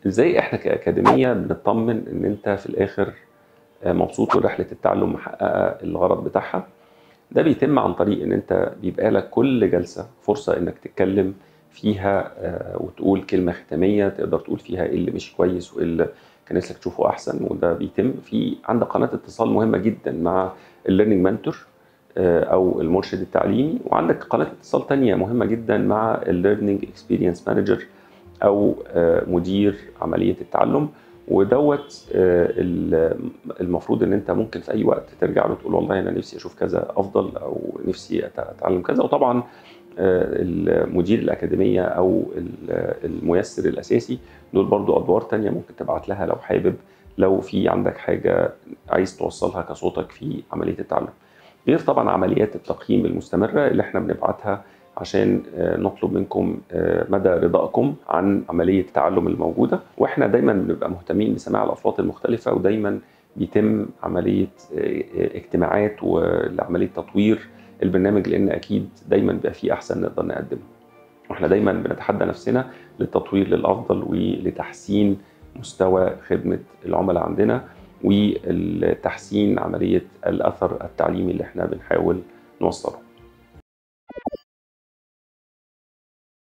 ازاي احنا كاكاديميه بنطمن ان انت في الاخر مبسوط ورحله التعلم محققه الغرض بتاعها ده بيتم عن طريق ان انت بيبقى لك كل جلسه فرصه انك تتكلم فيها وتقول كلمه ختاميه تقدر تقول فيها ايه اللي مش كويس وايه اللي كان نفسك تشوفه احسن وده بيتم في عندك قناه اتصال مهمه جدا مع الليرنينج منتور او المرشد التعليمي وعندك قناه اتصال تانية مهمه جدا مع الليرنينج اكسبيرينس مانجر او مدير عمليه التعلم ودوت المفروض ان انت ممكن في اي وقت ترجع له تقول والله انا نفسي اشوف كذا افضل او نفسي اتعلم كذا وطبعا المدير الاكاديميه او الميسر الاساسي دول برضو ادوار تانية ممكن تبعت لها لو حابب لو في عندك حاجه عايز توصلها كصوتك في عمليه التعلم غير طبعا عمليات التقييم المستمره اللي احنا بنبعتها عشان نطلب منكم مدى رضائكم عن عمليه التعلم الموجوده واحنا دايما بنبقى مهتمين بسماع الاصوات المختلفه ودايما بيتم عمليه اجتماعات ولعمليه تطوير البرنامج لان اكيد دايما بيبقى فيه احسن نقدر نقدمه واحنا دايما بنتحدى نفسنا للتطوير للافضل ولتحسين مستوى خدمه العملاء عندنا ولتحسين عمليه الاثر التعليمي اللي احنا بنحاول نوصله